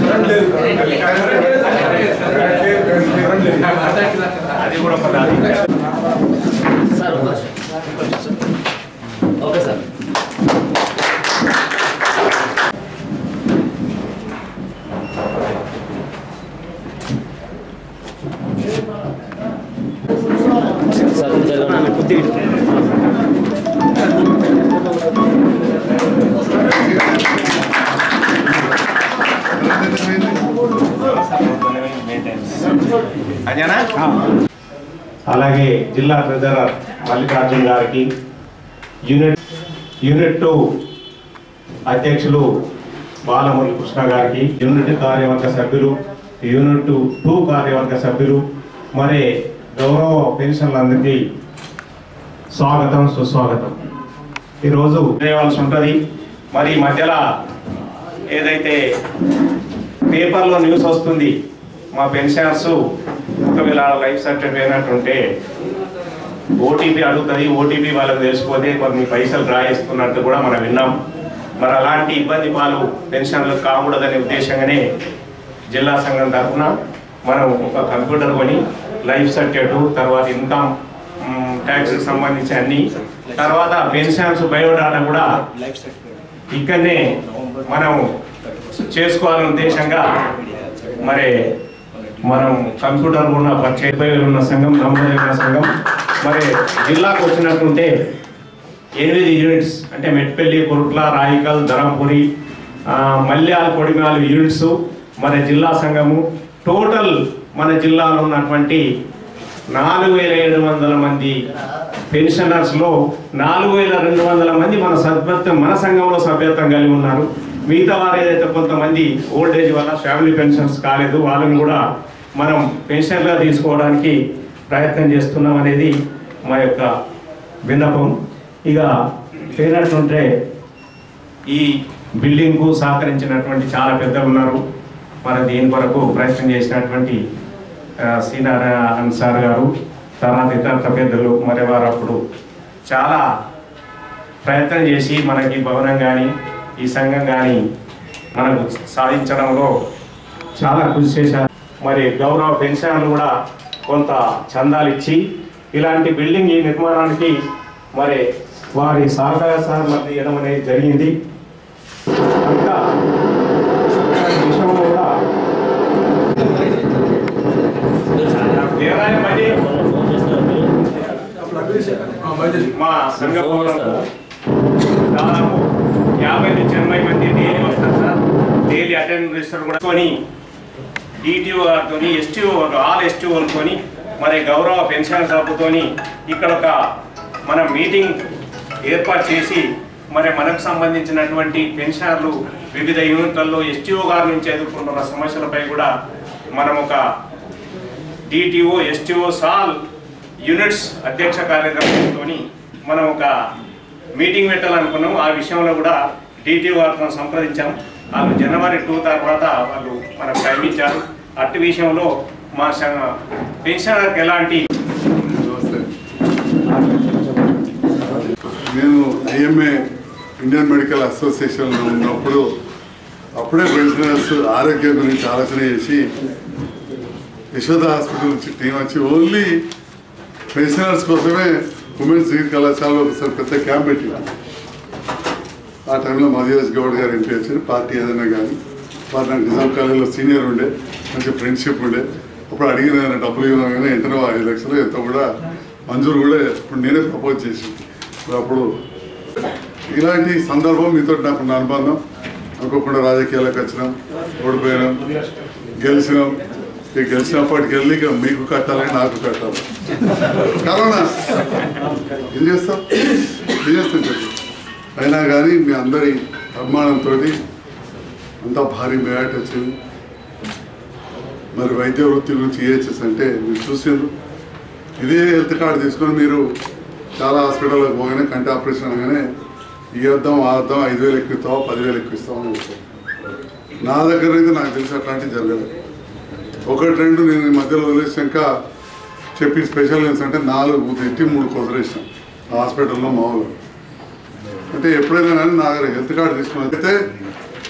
అది కూడా పడాలి సార్ ఒక నిమిషం. ఓకే సార్ సార్ జరగండి. కొద్దిగా అదేనా అలాగే జిల్లా ట్రెజరర్ మల్లికార్జున్ గారికి యూనిట్ యూనిట్ టూ అధ్యక్షులు బాలమురళి కృష్ణ గారికి యూనిట్ కార్యవర్గ సభ్యులు యూనిట్ టూ కార్యవర్గ సభ్యులు మరి గౌరవ పెన్షన్లందరికీ స్వాగతం సుస్వాగతం ఈరోజు చేయవలసి ఉంటుంది మరి ఈ మధ్యలో ఏదైతే పేపర్లో న్యూస్ వస్తుంది మా పెన్షనర్స్ ఒకవేళ లైఫ్ సర్టిఫికేట్ అయినట్టుంటే ఓటీపీ అడుగుతుంది ఓటీపీ వాళ్ళకి తెలిసిపోతే కొన్ని పైసలు డ్రా చేస్తున్నట్టు కూడా మనం విన్నాం మరి అలాంటి ఇబ్బంది పాలు పెన్షన్లు కాకూడదనే ఉద్దేశంగానే జిల్లా సంఘం తరఫున మనం ఒక కంప్యూటర్ కొని లైఫ్ సర్టిఫికేట్ తర్వాత ఇన్కమ్ ట్యాక్స్కి సంబంధించి అన్ని తర్వాత పెన్షన్స్ బయోడాటా కూడా ఇక్కడనే మనం చేసుకోవాలనే ఉద్దేశంగా మరి మనం కంప్యూటర్ ఉన్న పచ్చై ఉన్న సంఘం నమోదైన సంఘం మరి జిల్లాకు వచ్చినట్టుంటే ఎనిమిది యూనిట్స్ అంటే మెట్పల్లి కొరుట్ల రాయికల్ ధరంపురి ఆ, మల్యాల కొడిమాల యూనిట్స్ మన జిల్లా సంఘము టోటల్ మన జిల్లాలో ఉన్నటువంటి నాలుగు వేల ఏడు వందల మంది పెన్షనర్స్లో నాలుగు వేల రెండు వందల మంది మన సభ్యత్వం మన సంఘంలో సభ్యత్వం కలిగి ఉన్నారు మిగతా వారు ఏదైతే కొంతమంది ఓల్డ్ ఏజ్ వల్ల ఫ్యామిలీ పెన్షన్స్ కాలేదు వాళ్ళని కూడా మనం పెన్షన్గా తీసుకోవడానికి ప్రయత్నం చేస్తున్నాం అనేది మా యొక్క విన్నపం ఇక చేరినట్టుంటే ఈ బిల్డింగ్కు సహకరించినటువంటి చాలా పెద్దలు ఉన్నారు మరి దీని కొరకు ప్రయత్నం చేసినటువంటి ఆ, సి నారాయణ సార్ గారు తర్వాత ఇతర పెద్దలు మరి వారు అప్పుడు చాలా ప్రయత్నం చేసి మనకి భవనం కానీ ఈ సంఘం కానీ మనకు సాధించడంలో చాలా కృషి చేశారు మరి గౌరవ పెన్షన్లు కూడా కొంత చందాలు ఇచ్చి ఇలాంటి బిల్డింగ్ ఈ నిర్మాణానికి మరి వారి సహకార సహమతి ఇవ్వడం అనేది జరిగింది ఇంకా ఇలాంటి విషయంలో కూడా దేవాలయం మళ్ళీ ఫోన్ చేస్తారు మీరు మా సంఘ భవనంకు దాదాపు యాభై నుంచి ఎనభై మంది డైలీ వస్తారు సార్ డైలీ అటెండ్ రిజిస్టర్ కూడా కొని డిటిఓ గారితో ఎస్టీఓ ఆల్ ఎస్టీఓలతో మరి గౌరవ పెన్షన్ సభతోని ఇక్కడ ఒక మన మీటింగ్ ఏర్పాటు చేసి మరి మనకు సంబంధించినటువంటి పెన్షనర్లు వివిధ యూనిట్లలో ఎస్టీఓ గారి నుంచి ఎదుర్కొంటున్న సమస్యలపై కూడా మనం ఒక డిటిఓ ఎస్టీఓ సాల్ యూనిట్స్ అధ్యక్ష కార్యదర్శితో మనం ఒక మీటింగ్ పెట్టాలనుకున్నాం ఆ విషయంలో కూడా డిటిఓ వారితో సంప్రదించాం వాళ్ళు జనవరి టూ తర్వాత వాళ్ళు మనకు టైం ఇచ్చారు అట్టి విషయంలో మా సంఘ- పెన్షనర్కి ఎలాంటి నేను ఐఎంఏ ఇండియన్ మెడికల్ అసోసియేషన్లో ఉన్నప్పుడు అప్పుడే పెన్షనర్స్ ఆరోగ్యం గురించి ఆలోచన చేసి యశోద హాస్పిటల్ నుంచి టీం వచ్చి ఓన్లీ పెన్షనర్స్ కోసమే ఉమెన్స్ డిగ్రీ కళాశాలలో ఒకసారి పెద్ద క్యాంప్ పెట్టింది ఆ టైంలో మధుయాజ్ గౌడ్ గారు ఎంట్రీ వచ్చారు పార్టీ ఏదైనా కానీ వారు నాకు నిజాం కాలేజీలో సీనియర్ ఉండే మంచి ఫ్రెండ్షిప్ ఉండే అప్పుడు అడిగిన ఏదైనా డబ్బులు ఇవ్వగానే ఎంతనో ఐదు లక్షలు ఎంతో కూడా మంజూరు కూడా ఇప్పుడు నేనే ప్రపోజ్ చేసి ఇప్పుడు అప్పుడు ఇలాంటి సందర్భం మీతో నాకు ఉన్న అనుబంధం అనుకోకుండా రాజకీయాలకు వచ్చినాం ఓడిపోయినాం గెలిచినాం ఇక గెలిచినప్పటికి వెళ్ళి ఇక మీకు కట్టాలని నాకు కట్టాలి కరోనా ఏం చేస్తాం ఏం చేస్తాం చెప్పు అయినా కానీ మీ అందరి అభిమానంతో అంతా భారీ మేట వచ్చింది మరి వైద్య వృత్తి గురించి ఏహెచ్ఎస్ అంటే మీరు చూసిండ్రు ఇదే హెల్త్ కార్డు తీసుకొని మీరు చాలా హాస్పిటల్కి పోగానే కంటి ఆపరేషన్ అనగానే ఈ వద్దాం ఆ వద్దాం ఐదు వేలు ఎక్కువ ఇస్తావా పదివేలు ఎక్కువ ఇస్తావా అని చెప్తారు నా దగ్గర అయితే నాకు తెలిసి అట్లాంటివి జరగలేదు ఒకటి రెండు నేను ఈ మధ్యలో వదిలేసాక చెప్పి స్పెషల్ లెన్స్ అంటే నాలుగు ఎట్టి మూడు కుదిరేసాం హాస్పిటల్లో మామూలు అంటే ఎప్పుడైనా కానీ నా దగ్గర హెల్త్ కార్డు తీసుకుని అయితే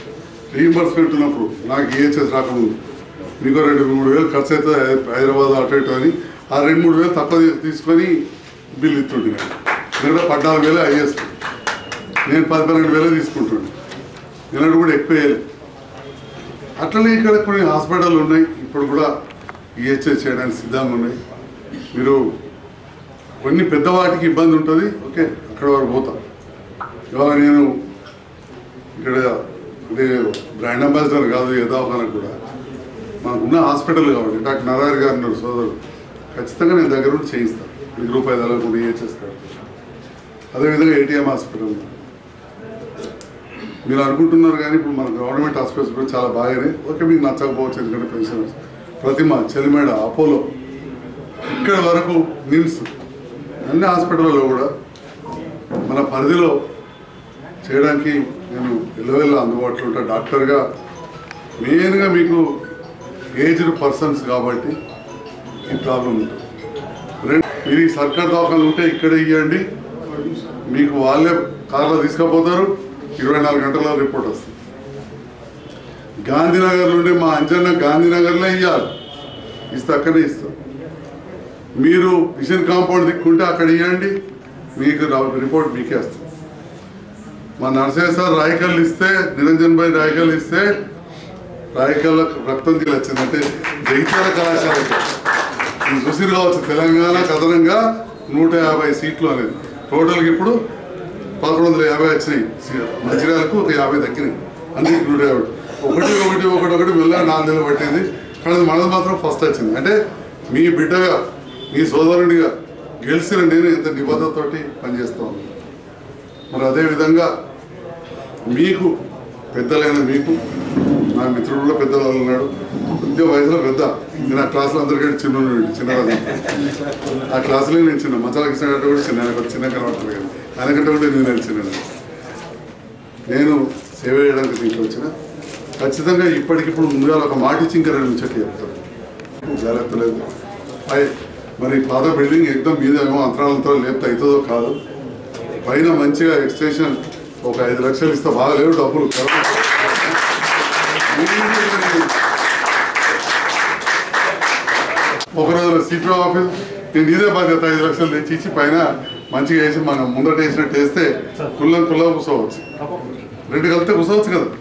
రీఎంబర్స్మెంట్ ఉన్నప్పుడు నాకు ఈహెచ్ఎస్ రాకముందు మీకు రెండు మూడు వేలు ఖర్చు అవుతుంది హై- హైదరాబాద్ అటు ఇటు అని ఆ రెండు మూడు వేలు తక్కువ తీ- తీసుకొని బిల్ ఇస్తుంటే నేను నేను పద్నాలుగు వేలు హైయెస్ట్ నేను పది పన్నెండు వేలు తీసుకుంటుండే నేను కూడా ఎక్కువ వేయలేదు అట్లనే ఇక్కడ కొన్ని హాస్పిటల్ ఉన్నాయి ఇప్పుడు కూడా ఈహెచ్ఎస్ చేయడానికి సిద్ధంగా ఉన్నాయి మీరు కొన్ని పెద్దవాటికి ఇబ్బంది ఉంటుంది ఓకే అక్కడ వరకు పోతాం ఇవాళ నేను ఇక్కడ అంటే బ్రాండ్ అంబాసిడర్ కాదు ఏదో ఒకనకు కూడా మనకున్న హాస్పిటల్ కాబట్టి డాక్టర్ నారాయణ గారు ఉన్నారు సోదరుడు ఖచ్చితంగా నేను దగ్గర ఉండి చేయిస్తాను మీకు రూపాయలు తగలకుండా ఈహెచ్ఎస్ కార్డు అదేవిధంగా ఏటీఎం హాస్పిటల్ ఉంది. మీరు అనుకుంటున్నారు కానీ ఇప్పుడు మన గవర్నమెంట్ హాస్పిటల్స్ కూడా చాలా బాగానే ఓకే మీకు నచ్చకపోవచ్చు ఎందుకంటే పెన్షనర్స్ ప్రతిమ చెలిమేడ అపోలో ఇక్కడ వరకు నిమ్స్ అన్ని హాస్పిటల్లో కూడా మన పరిధిలో చేయడానికి నేను ఎల్లవెల్ల అందుబాటులో ఉంటా డాక్టర్గా మెయిన్గా మీకు ఏజ్డ్ పర్సన్స్ కాబట్టి ఈ ప్రాబ్లం ఉంటుంది రెండు మీరు ఈ సర్కార్ దవాఖాలు ఉంటే ఇక్కడ ఇవ్వండి మీకు వాళ్ళే కార్లో తీసుకుపోతారు ఇరవై నాలుగు గంటల రిపోర్ట్ వస్తుంది గాంధీనగర్ నుండి మా అంజన్న గాంధీనగర్లో ఇవ్వాలి ఇస్తే అక్కడే ఇస్తాం మీరు మిషన్ కాంపౌండ్ దిక్కుంటే అక్కడ ఇవ్వండి మీకు రా- రిపోర్ట్ మీకే వస్తుంది మా నరసయ్య సార్ రాయకల్ ఇస్తే నిరంజన్ భాయ్ రాయకల్ ఇస్తే రాయకల్ రక్తం దిగి వచ్చిందంటే జగిత్యాల కళాశాలకు మీరు చూసిరు కావచ్చు తెలంగాణ కథనంగా నూట యాభై సీట్లు అనేది టోటల్కి ఇప్పుడు పదకొండు వందల యాభై వచ్చినాయి సి- మంచిర్యాలకు ఒక యాభై తగ్గినాయి అన్నిటికి నూట యాభై ఒకటి ఒకటి ఒకటి ఒకటి మెల్లగా నాలుగు నెలలు పట్టింది కానీ మనది మాత్రం ఫస్ట్ వచ్చింది అంటే మీ బిడ్డగా మీ సోదరునిగా గెలిచిన నేను ఎంత నిబద్ధతతోటి పనిచేస్తా ఉన్నాను మరి అదేవిధంగా మీకు పెద్దలైన మీకు నా మిత్రుడు కూడా పెద్దలు ఉన్నాడు కొద్దిగా వయసులో పెద్ద నేను ఆ క్లాసులో అందరికంటే చిన్న చిన్నరాజు ఆ క్లాసులో నేను చిన్న మచాల కృష్ణ గారు కూడా చిన్న ఆయన కొంచెం చిన్న కనబడుతుంది కానీ ఆయనకంటే కూడా నేను చిన్న నేను సేవ చేయడానికి దీంట్లో వచ్చిన ఖచ్చితంగా ఇప్పటికిప్పుడు ముందుగా ఒక మాట ఇచ్చి ఇంకా రెండు చెట్లు చెప్తాను జాగ్రత్త లేదు పై- మరి పాత బిల్డింగ్ ఎగ్దం మీద ఏమో అంతరాలంతరం లేపితే అవుతుందో కాదు పైన మంచిగా ఎక్స్టెన్షన్ ఒక ఐదు లక్షలు ఇస్తే బాగా లేవు డబ్బులు కరోనా. ఒక రోజు సిపిఓ ఆఫీస్ నేను ఇదే బాధ్యత ఐదు లక్షలు తెచ్చి ఇచ్చి పైన మంచిగా వేసి మనం ముందట వేసినట్టు వేస్తే కుల్లం కుల్లా కూర్చోవచ్చు రెండు కలిపితే కూర్చోవచ్చు కదా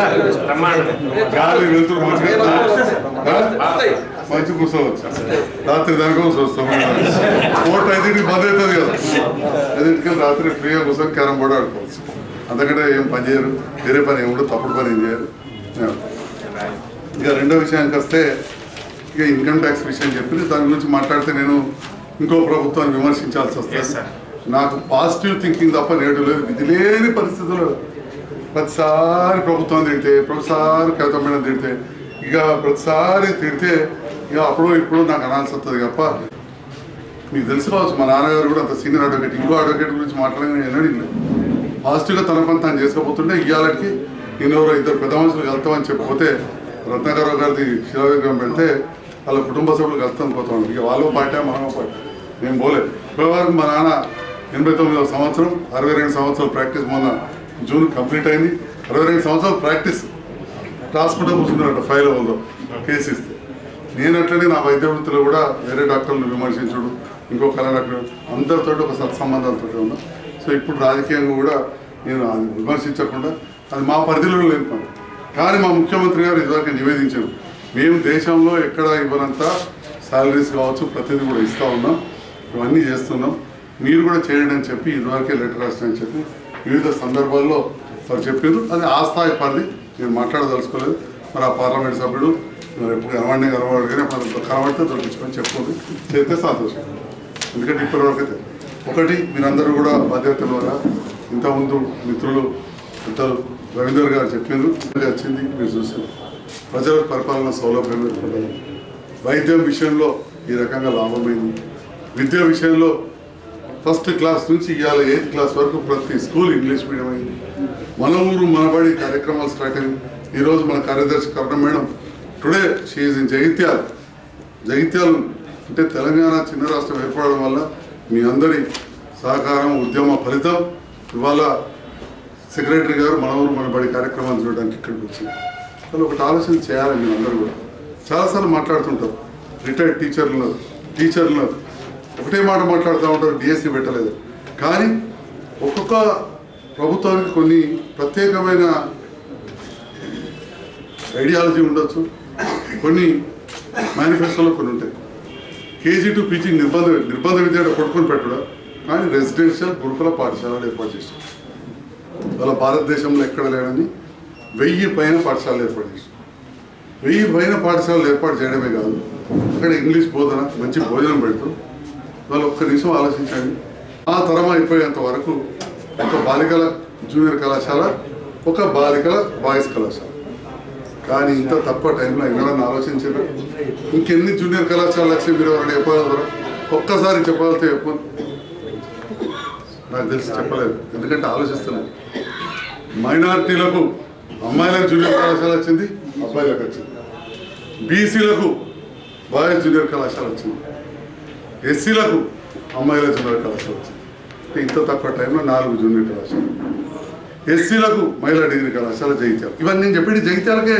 గాలి వెళ్తురు మంచిగా ఆ? మంచి కూర్చోవచ్చు రాత్రి దానికో చూస్తాం కోర్టు ఐదింటికి బంద్ అవుతుంది కదా ఐదింటికి రాత్రి ఫ్రీగా కూర్చొని క్యారం బోర్డు ఆడుకోవచ్చు అంతకంటే ఏం పని చేయరు వేరే పని ఏమి ఉండదు తప్పుడు పని ఏం చేయరు ఇక రెండో విషయానికి వస్తే ఇక ఇన్కమ్ ట్యాక్స్ విషయం చెప్పింది దాని గురించి మాట్లాడితే నేను ఇంకో ప్రభుత్వాన్ని విమర్శించాల్సి వస్తుంది నాకు పాజిటివ్ థింకింగ్ తప్ప నేడు లేదు ఇది లేని పరిస్థితుల్లో ప్రతిసారి ప్రభుత్వం తిడితే ప్రతిసారి కవిత మేడం తిడితే ఇక ప్రతిసారి తిడితే ఇక అప్పుడు ఇప్పుడు నాకు అనాల్సి వస్తుంది తప్ప మీకు తెలుసు కావచ్చు మా నాన్నగారు కూడా అంత సీనియర్ అడ్వకేట్ ఇంకో అడ్వకేట్ గురించి మాట్లాడని ఎన్నడూ లేదు పాజిటివ్గా తన పని తాను చేసుకోబోతుంటే ఇవాళకి నేను ఎవరో ఇద్దరు పెద్ద మనుషులు కలుతామని చెప్పిపోతే రత్నాకరావు గారిది శిలా విగ్రహం పెడితే వాళ్ళ కుటుంబ సభ్యులు కలుస్తాను పోతాం ఇక వాళ్ళు పార్టీ మనమో పార్టీ నేను పోలేదు ఇప్పటివరకు మా నాన్న ఎనభై తొమ్మిదవ సంవత్సరం అరవై రెండు సంవత్సరాలు ప్రాక్టీస్ మొన్న జూన్ కంప్లీట్ అయింది అరవై రెండు సంవత్సరాలు ప్రాక్టీస్ రాసుకుంటూ కూర్చున్నారట ఫైవ్ లెవెల్లో కేసు ఇస్తే నేను అట్లనే నా వైద్య వృత్తిలో కూడా వేరే డాక్టర్లను విమర్శించుడు ఇంకో కళ డాక్టర్ అందరితో ఒక సత్సంబంధాలతో ఉన్నా సో ఇప్పుడు రాజకీయంగా కూడా నేను అది విమర్శించకుండా అది మా పరిధిలో లేని పని కానీ మా ముఖ్యమంత్రి గారు ఇదివరకు నివేదించారు మేము దేశంలో ఎక్కడ ఇవ్వనంత శాలరీస్ కావచ్చు ప్రతిదీ కూడా ఇస్తూ ఉన్నాం ఇవన్నీ చేస్తున్నాం మీరు కూడా చేయండి అని చెప్పి ఇదివరకే లెటర్ రాస్తానని చెప్పి వివిధ సందర్భాల్లో వారు చెప్పారు అది ఆ స్థాయి పరిధి నేను మాట్లాడదలుచుకోలేదు మరి ఆ పార్లమెంట్ సభ్యుడు మరి ఎప్పుడు కనబడి కనబడి కానీ అప్పుడు కనబడితే దొరికించుకొని చెప్పుకోండి చేస్తే సంతోషం ఎందుకంటే ఇప్పటివరకు అయితే ఒకటి మీరందరూ కూడా బాధ్యతల వల్ల ఇంతకుముందు మిత్రులు పెద్దలు రవీందర్ గారు చెప్పారు వచ్చింది మీరు చూసారు ప్రజల పరిపాలన సౌలభ్యం ఏర్పడ్డది వైద్యం విషయంలో ఈ రకంగా లాభమైంది విద్య విషయంలో ఫస్ట్ క్లాస్ నుంచి ఇవాళ ఎయిత్ క్లాస్ వరకు ప్రతి స్కూల్ ఇంగ్లీష్ మీడియం అయింది మన ఊరు మనబడి కార్యక్రమాలు స్టార్ట్ అయింది ఈరోజు మన కార్యదర్శి కరుణ మేడం టుడే షీఈ్ ఇన్ జగిత్యాల జగిత్యాల అంటే తెలంగాణ చిన్న రాష్ట్రం ఏర్పడడం వల్ల మీ అందరి సహకారం ఉద్యమ ఫలితం ఇవాళ సెక్రటరీ గారు మన ఊరు మన బడి కార్యక్రమాలు చూడడానికి ఇక్కడికి వచ్చింది వాళ్ళు ఒకటి ఆలోచన చేయాలి మీరు అందరూ కూడా చాలాసార్లు మాట్లాడుతుంటారు రిటైర్డ్ టీచర్లు ఉన్నారు టీచర్లు ఉన్నారు ఒకటే మాట మాట్లాడుతూ ఉంటారు డిఎస్సి పెట్టలేదు కానీ ఒక్కొక్క ప్రభుత్వానికి కొన్ని ప్రత్యేకమైన ఐడియాలజీ ఉండొచ్చు కొన్ని మేనిఫెస్టోలో కొన్ని ఉంటాయి కేజీ టు పీజీ నిర్బంధ నిర్బంధ విద్య కొట్టుకొని పెట్టడం కానీ రెసిడెన్షియల్ గురుకుల పాఠశాలలు ఏర్పాటు చేశాం అలా భారతదేశంలో ఎక్కడ లేడని వెయ్యి పైన పాఠశాలలు ఏర్పాటు చేశాం వెయ్యి పైన పాఠశాలలు ఏర్పాటు చేయడమే కాదు అక్కడ ఇంగ్లీష్ బోధన మంచి భోజనం పెడుతూ వాళ్ళు ఒక్క నిమిషం ఆలోచించండి ఆ తరం అయిపోయేంత వరకు ఒక బాలికల జూనియర్ కళాశాల ఒక బాలికల బాయ్స్ కళాశాల కానీ ఇంత తక్కువ టైంలో ఎవరన్నా ఆలోచించారు ఇంకెన్ని జూనియర్ కళాశాలలు వచ్చి మీరు ఎవరైనా చెప్పగలరా ఒక్కసారి చెప్పగలితే చెప్పు నాకు తెలిసి చెప్పలేదు ఎందుకంటే ఆలోచిస్తున్నాను మైనారిటీలకు అమ్మాయిలకు జూనియర్ కళాశాల వచ్చింది అబ్బాయిలకు వచ్చింది బీసీలకు బాయ్స్ జూనియర్ కళాశాల వచ్చింది ఎస్సీలకు అమ్మాయిల జూనియర్ కళాశాల వచ్చింది అంటే ఇంత తక్కువ టైంలో నాలుగు జూనియర్ కళాశాల ఎస్సీలకు మహిళా డిగ్రీ కళాశాల జగిత్యాల ఇవన్నీ నేను చెప్పేది జగిత్యాలకే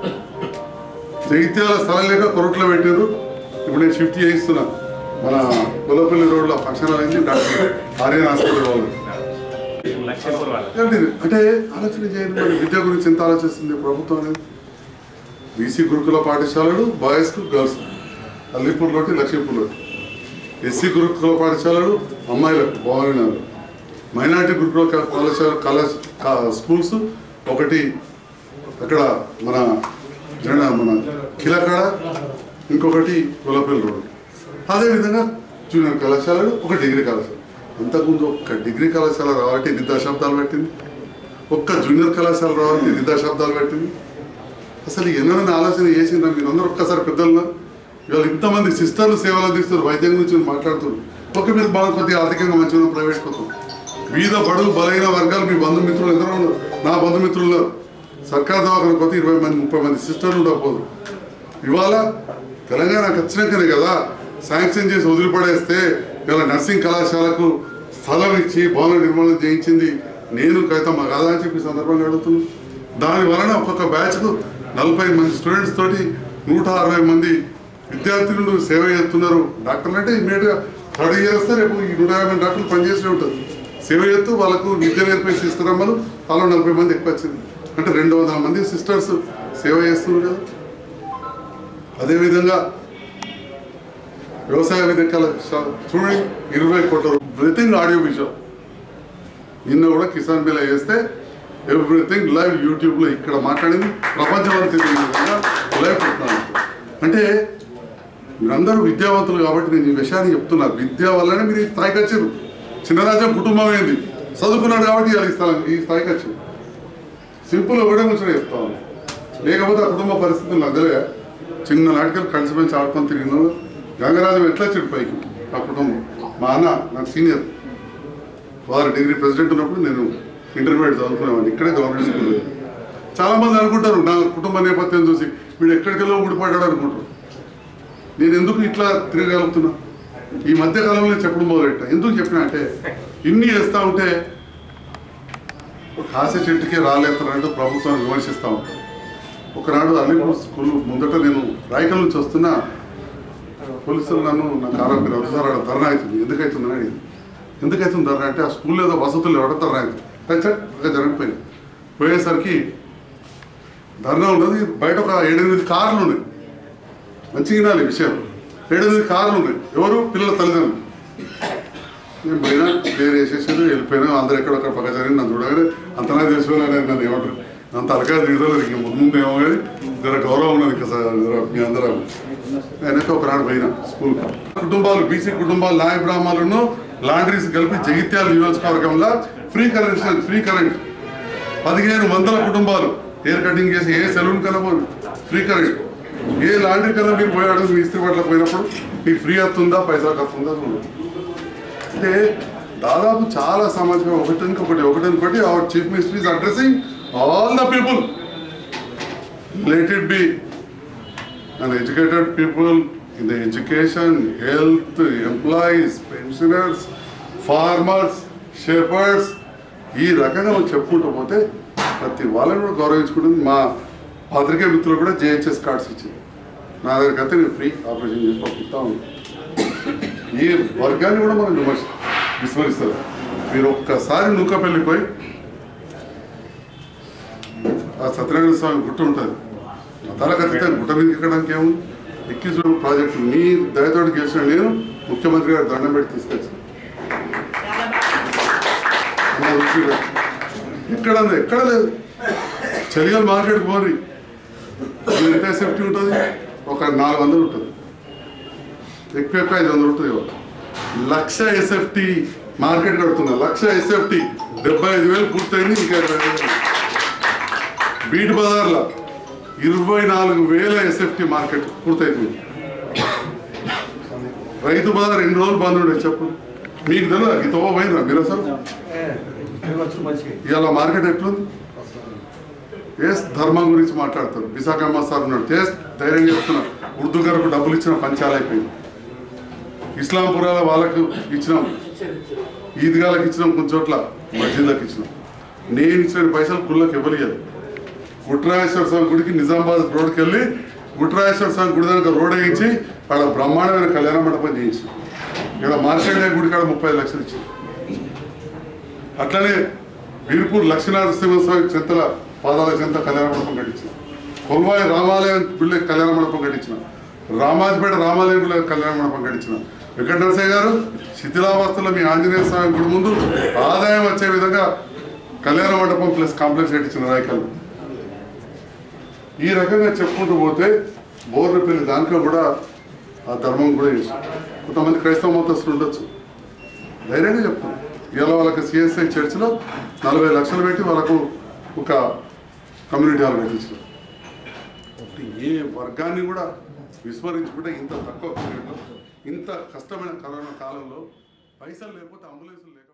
జగిత్యాల స్థలం లేక కొరట్లో పెట్టారు ఇప్పుడు నేను షిఫ్ట్ చేయిస్తున్నా మన కొల్లపల్లి రోడ్లో ఫంక్షన్ హాల్ అయింది డాక్టర్ ఆర్యన్ హాస్పిటల్ వాళ్ళు లక్ష్మీపూర్ వాళ్ళ ఏంటి ఇది? అంటే ఆలోచన చేయండి మరి విద్య గురించి ఎంత ఆలోచిస్తుంది ప్రభుత్వం అనేది బీసీ గురుకుల పాఠశాలలు బాయ్స్కు గర్ల్స్ అల్లీపూర్లోటి లక్ష్మీపూర్లోటి ఎస్సీ గురుకుల పాఠశాలలు అమ్మాయిలకు బాగున్నారు మైనార్టీ గురుకుల క- కళాశాల కళా క- స్కూల్స్ ఒకటి అక్కడ మన జన మన కిలకడ ఇంకొకటి గొల్లపల్లి రోడ్ అదేవిధంగా జూనియర్ కళాశాలలు ఒక డిగ్రీ కళాశాల అంతకుముందు ఒక్క డిగ్రీ కళాశాల రావాలంటే ఎన్ని దశాబ్దాలు పెట్టింది ఒక్క జూనియర్ కళాశాల రావాలంటే ఎన్ని దశాబ్దాలు పెట్టింది అసలు ఎన్నైనా ఆలోచన చేసిందా మీరందరూ ఒక్కసారి పెద్దలుగా ఇవాళ ఇంతమంది సిస్టర్లు సేవలు అందిస్తారు వైద్యం గురించి మాట్లాడుతున్నారు ఒక మీరు బాగా కొద్దిగా ఆర్థికంగా మంచిగా ప్రైవేట్ పోతాం వీధ బడుగు బలైన వర్గాలు మీ బంధుమిత్రులు ఎందరో ఉన్నారు నా బంధుమిత్రులు ఉన్నారు సర్కార్ దవాఖాన కొద్ది ఇరవై మంది ముప్పై మంది సిస్టర్లు ఉండకపోదు ఇవాళ తెలంగాణ ఖచ్చితంగానే కదా శాంక్షన్ చేసి వదిలిపడేస్తే ఇవాళ నర్సింగ్ కళాశాలకు స్థలం ఇచ్చి భవన నిర్మాణం చేయించింది నేను కవిత మా కాదా అని చెప్పి ఈ సందర్భంగా అడుగుతున్నాను దాని వలన ఒక్కొక్క బ్యాచ్కు నలభై మంది స్టూడెంట్స్ తోటి నూట అరవై మంది విద్యార్థులు సేవ చేస్తున్నారు డాక్టర్లు అంటే ఇమీడియట్గా థర్డ్ ఇయర్ వస్తే రేపు ఈ నూట యాభై మంది డాక్టర్లు పనిచేసే ఉంటుంది సేవ చేస్తూ వాళ్ళకు విద్య నేర్పేసి తీసుకురమ్మను వాళ్ళు నలభై మంది ఎక్కువ వచ్చింది అంటే రెండు వందల మంది సిస్టర్స్ సేవ చేస్తున్నారు కదా అదేవిధంగా వ్యవసాయ విధికల చూడండి ఇరవై కోట్ల ఎవ్రీథింగ్ ఆడియో విజువల్ నిన్న కూడా కిసాన్ బిల్ వేస్తే ఎవ్రీథింగ్ లైవ్ యూట్యూబ్లో ఇక్కడ మాట్లాడింది ప్రపంచం అంతా తెలియని విధంగా లైవ్ పెడుతున్నాను అంటే మీరందరూ విద్యావంతులు కాబట్టి నేను ఈ విషయాన్ని చెప్తున్నా విద్య వల్లనే మీరు ఈ స్థాయికి వచ్చారు చిన్నరాజ్యం కుటుంబం ఏంది చదువుకున్నాడు కాబట్టి ఇవాళ ఈ స్థాయి ఈ స్థాయికి వచ్చారు సింపుల్ ఒకటే ముచ్చట చెప్తా ఉన్నా లేకపోతే ఆ కుటుంబ పరిస్థితులు నాకు తెలియదు చిన్న నాటికలు కలిసి పెంచి ఆడుకొని తిరిగిన వాళ్ళు గంగరాజం ఎట్లా వచ్చాడు పైకి ఆ కుటుంబం మా అన్న నాకు సీనియర్ వారు డిగ్రీ ప్రెసిడెంట్ ఉన్నప్పుడు నేను ఇంటర్మీడియట్ చదువుకునేవాడిని ఇక్కడే గవర్నమెంట్ స్కూల్ చాలా మంది అనుకుంటారు నా కుటుంబ నేపథ్యం చూసి వీడు ఎక్కడికెళ్ళో ఊడిపడ్డాడు అనుకుంటారు నేను ఎందుకు ఇట్లా తిరగలుగుతున్నా ఈ మధ్య కాలంలో చెప్పడం మొదలెట్టా ఎందుకు చెప్పినా అంటే ఇన్ని చేస్తూ ఉంటే కాసే చెట్టుకే రాలేస్తారంటూ ప్రభుత్వాన్ని విమర్శిస్తూ ఉంటారు ఒకనాడు అలీపూర్ స్కూల్ ముందట నేను రాయకల్ నుంచి వస్తున్నా పోలీసులు నన్ను నాకు ఆరోగ్యం ఒకసారి ఆడ ధర్నా అవుతుంది ఎందుకు అవుతుందని అడిగింది ఎందుకు అవుతుంది ధర్నా అంటే ఆ స్కూల్లో ఏదో వసతులు ఎవడ ధర్నా అవుతుంది కానీ సార్ అక్కడ జరగకపోయింది పోయేసరికి ధర్నా ఉన్నది బయట ఒక ఏడెనిమిది కార్లు ఉన్నాయి మంచిగా వినాలి ఈ విషయం ఏడెనిమిది కార్లు ఉన్నాయి ఎవరు పిల్లల తల్లిదండ్రులు నేను పోయినా క్లియర్ చేసేసాను వెళ్ళిపోయినా అందరు ఎక్కడొక్కడ పక్క జరిగింది నన్ను చూడగానే అంతనా చేసుకోవాలని నన్ను ఏమంటారు అంత అలకా తిడతలేదు ఇంక ముందు ముందు ఏమో కానీ జర గౌరవం ఉన్నది ఇంకా సార్ జర మీ అందరం వెనక ఒకనాడు పోయినా స్కూల్ కుటుంబాలు బీసీ కుటుంబాలు నాయ బ్రాహ్మణులను లాండ్రీస్ కలిపి జగిత్యాల నియోజకవర్గంలో ఫ్రీ కరెంట్ ఫ్రీ కరెంట్ పదిహేను వందల కుటుంబాలు హెయిర్ కటింగ్ చేసి ఏ సెలూన్ కన్నా పోదు ఫ్రీ కరెంట్ ఏ లాండ్రీ కన్నా మీరు పోయాడు మీ ఇస్త్రీ పట్ల పోయినప్పుడు మీకు ఫ్రీ వస్తుందా పైసా వస్తుందా చూడండి అంటే దాదాపు చాలా సమాజం ఒకటి ఇంకొకటి ఒకటి ఇంకొకటి our chief minister is addressing all the people let it be and educated people in the education health employees pensioners farmers shepherds ఈ రకంగా మనం చెప్పుకుంటూ పోతే ప్రతి వాళ్ళని కూడా గౌరవించుకుంటుంది మా పాత్రికే మిత్రులు కూడా జేహెచ్ఎస్ కార్డ్స్ ఇచ్చింది నా దగ్గరికి అయితే నేను ఫ్రీ ఆపరేషన్ చేసి పంపిస్తా ఉన్నాను ఈ వర్గాన్ని కూడా మనం విమర్శ విస్మరిస్తారు మీరు ఒక్కసారి నూకపల్లికి పోయి ఆ సత్యనారాయణ స్వామి గుట్ట ఉంటుంది ఆ తలకత్తితే గుట్ట మీదకి ఎక్కడానికి ఏముంది ఎక్కి చూడు ప్రాజెక్టు మీ దయతోటి గెలిచిన నేను ముఖ్యమంత్రి గారు దండం పెట్టి తీసుకొచ్చాను అలా చూసిరా. ఎక్కడ ఉంది? ఎక్కడ లేదు చలిగల్ మార్కెట్ పోరి ఇది ఎంత సేఫ్టీ ఉంటుంది ఒక నాలుగు వందలు ఉంటుంది ఎక్కువ ఎక్కువ ఐదు వందలు ఉంటుంది ఇవాళ. లక్ష ఎస్ఎఫ్టీ మార్కెట్ కడుతున్నా లక్ష ఎస్ఎఫ్టీ డెబ్బై ఐదు వేలు పూర్తయింది ఇంకా ఇరవై వేలు బీట్ బజార్లో ఇరవై నాలుగు వేల ఎస్ఎఫ్టీ మార్కెట్ పూర్తయిపోయింది రైతు బజార్ రెండు రోజులు బంద్ ఉండే చెప్పు మీకు తెలియదు ఈ తోవ పోయిందా మీరు అసలు ఇవాళ మార్కెట్ ఎట్లుంది ఎస్ ధర్మం గురించి మాట్లాడతారు విశాఖమ్మ సార్ ఉన్నాడు ఎస్ ధైర్యం చెప్తున్నా ఉర్దూ గారికి డబ్బులు ఇచ్చిన పంచాలైపోయింది ఇస్లాంపురాల వాళ్ళకు ఇచ్చినాం ఈద్గాలకు ఇచ్చినాం కొంచెం చోట్ల మస్జిద్లకు ఇచ్చినాం నేను ఇచ్చిన పైసలు కుళ్ళకి ఇవ్వలేదు గుట్రాయేశ్వర స్వామి గుడికి నిజామాబాద్ రోడ్కి వెళ్ళి గుట్రాయేశ్వర స్వామి గుడి దానికి రోడ్ వేయించి వాళ్ళ బ్రహ్మాండమైన కళ్యాణ మండపం చేయించి ఇక్కడ మార్కండే గుడి కాడ ముప్పై లక్షలు ఇచ్చింది అట్లనే వీర్పూర్ లక్ష్మీనరసింహ స్వామి చెంతల పాదాల చెంత కళ్యాణ మండపం కట్టించిన కొల్వాయి రామాలయం బిళ్ళ కళ్యాణ మండపం కట్టించిన రామాజపేట రామాలయం బిళ్ళ కళ్యాణ మండపం కట్టించిన వెంకట నరసయ్య గారు శిథిలావస్థలో మీ ఆంజనేయ స్వామి గుడి ముందు ఆదాయం వచ్చే విధంగా కళ్యాణ మండపం ప్లస్ కాంప్లెక్స్ కట్టించిన రాయకల్ ఈ రకంగా చెప్పుకుంటూ పోతే బోర్నపల్లి దాంట్లో కూడా ఆ ధర్మం కూడా చేసి కొంతమంది క్రైస్తవ మతస్థులు ఉండొచ్చు ధైర్యంగా చెప్తాను ఇవాళ వాళ్ళకి సిఎస్ఐ చర్చిలో నలభై లక్షలు పెట్టి వాళ్ళకు ఒక కమ్యూనిటీ హాల్ కట్టించారు ఏ వర్గాన్ని కూడా విస్మరించుకుంటే ఇంత తక్కువ పీరియడ్లో ఇంత కష్టమైన కరోనా కాలంలో పైసలు లేకపోతే అంబులెన్సులు లేక